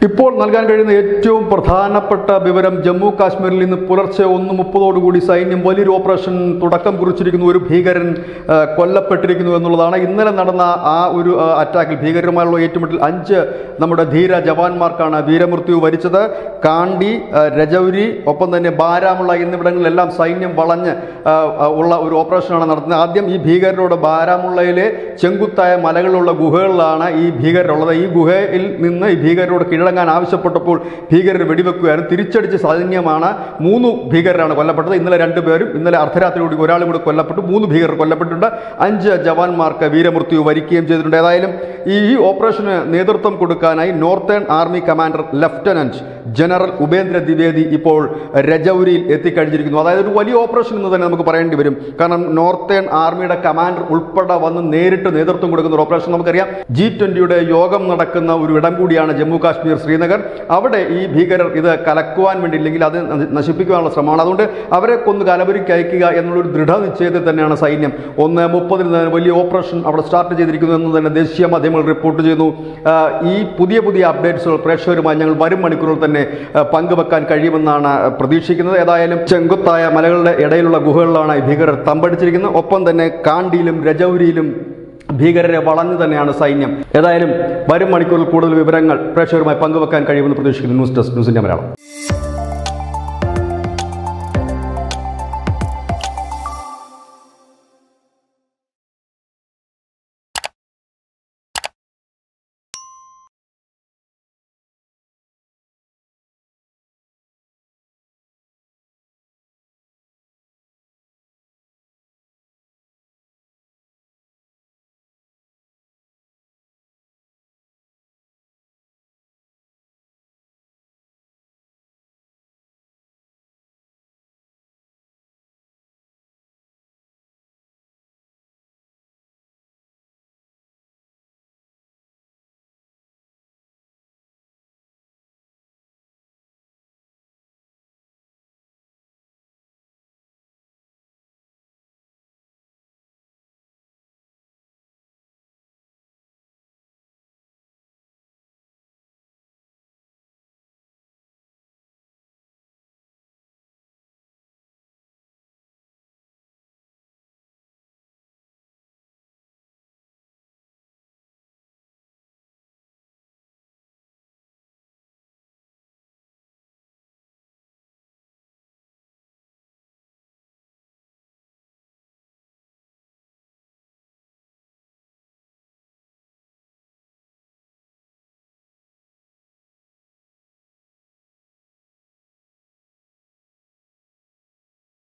ഇപ്പോൾ നൽകാൻ കഴിയുന്ന ഏറ്റവും പ്രധാനപ്പെട്ട വിവരം ജമ്മു കാശ്മീരിൽ ഇന്ന് പുലർച്ചെ ഒന്ന് മുപ്പതോടുകൂടി സൈന്യം വലിയൊരു ഓപ്പറേഷൻ തുടക്കം കുറിച്ചിരിക്കുന്നു ഒരു ഭീകരൻ ആ, കൊല്ലപ്പെട്ടിരിക്കുന്നു എന്നുള്ളതാണ് ഇന്നലെ നടന്ന ആ ഒരു ആ, അറ്റാക്കിൽ ഭീകരരുമായുള്ള ഏറ്റുമുട്ടൽ അഞ്ച് നമ്മുടെ ധീര ജവാന്മാർക്കാണ് വീരമൃത്യു വരിച്ചത് കാണ്ടി ആ, രജൌരി ഒപ്പം തന്നെ ബാരാമുള്ള എന്നിവിടങ്ങളിലെല്ലാം സൈന്യം വളഞ്ഞ് ആ, ആ, ഉള്ള ഒരു ഓപ്പറേഷനാണ് നടത്തുന്നത് ആദ്യം ഈ ഭീകരരോട് ബാരാമുള്ളയിലെ ചെങ്കുത്തായ മലകളിലുള്ള ഗുഹകളിലാണ് ഈ ഭീകരരുള്ളത് ഈ ഗുഹയിൽ നിന്ന് ഈ ഭീകരരോട് കീഴടങ്ങാൻ ആവശ്യപ്പെട്ടപ്പോൾ ഭീകരർ വെടിവെക്കുകയായിരുന്നു തിരിച്ചടിച്ച സൈന്യമാണ് മൂന്ന് ഭീകരരാണ് കൊല്ലപ്പെട്ടത് ഇന്നലെ രണ്ടുപേരും ഇന്നലെ അർദ്ധരാത്രിയോടെ ഒരാളും കൂടി കൊല്ലപ്പെട്ടു മൂന്ന് ഭീകരർ കൊല്ലപ്പെട്ടിട്ടുണ്ട് അഞ്ച് ജവാന്മാർക്ക് വീരമൃത്യു വരിക്കുകയും ചെയ്തിട്ടുണ്ട് ഏതായാലും ഈ ഈ ഓപ്പറേഷന് നേതൃത്വം കൊടുക്കാനായി northern army commander lieutenant general Upendra Dwivedi ഇപ്പോൾ രജൌരിയിൽ എത്തിക്കഴിഞ്ഞിരിക്കുന്നു അതായത് ഒരു വലിയ ഓപ്പറേഷൻ എന്ന് തന്നെ നമുക്ക് പറയേണ്ടി വരും കാരണം നോർത്തേൺ ആർമിയുടെ കമാൻഡർ ഉൾപ്പെടെ വന്ന് നേരിട്ട് നേതൃത്വം കൊടുക്കുന്ന ഒരു ഓപ്പറേഷൻ നമുക്കറിയാം ജി ട്വന്റിയുടെ യോഗം നടക്കുന്ന ഒരു ഇടം കൂടിയാണ് ജമ്മു കാശ്മീർ ശ്രീനഗർ അവിടെ ഈ ഭീകരർ ഇത് കലക്കുവാൻ വേണ്ടി ഇല്ലെങ്കിൽ അത് നശി- നശിപ്പിക്കുവാനുള്ള ശ്രമമാണ് അതുകൊണ്ട് അവരെ കൊന്ന് കലപുരിക്ക് അയക്കുക എന്നുള്ളൊരു ദൃഢനിശ്ചയത്തിൽ തന്നെയാണ് സൈന്യം ഒന്ന് മുപ്പതിന് തന്നെ വലിയ ഓപ്പറേഷൻ അവിടെ സ്റ്റാർട്ട് ചെയ്തിരിക്കുന്നു എന്ന് തന്നെ ദേശീയ മാധ്യമങ്ങൾ റിപ്പോർട്ട് ചെയ്യുന്നു ആ, ഈ പുതിയ പുതിയ അപ്ഡേറ്റ്സുകൾ പ്രേക്ഷകരുമായി ഞങ്ങൾ വരും മണിക്കൂറിൽ തന്നെ ആ, പങ്കുവെക്കാൻ കഴിയുമെന്നാണ് പ്രതീക്ഷിക്കുന്നത് ഏതായാലും ചെങ്കുത്തായ മലകളുടെ ഇടയിലുള്ള ഗുഹകളിലാണ് ഈ ഭീകരർ തമ്പടിച്ചിരിക്കുന്നത് ഒപ്പം തന്നെ കാണ്ടിയിലും രജൌരിയിലും ഭീകരരെ വളഞ്ഞു തന്നെയാണ് സൈന്യം ഏതായാലും വരും മണിക്കൂറിൽ കൂടുതൽ വിവരങ്ങൾ പ്രേക്ഷകരുമായി പങ്കുവെക്കാൻ കഴിയുമെന്ന് പ്രതീക്ഷിക്കുന്നു ന്യൂസ് ഡെസ്ക് ന്യൂസിന്റെ മലയാളം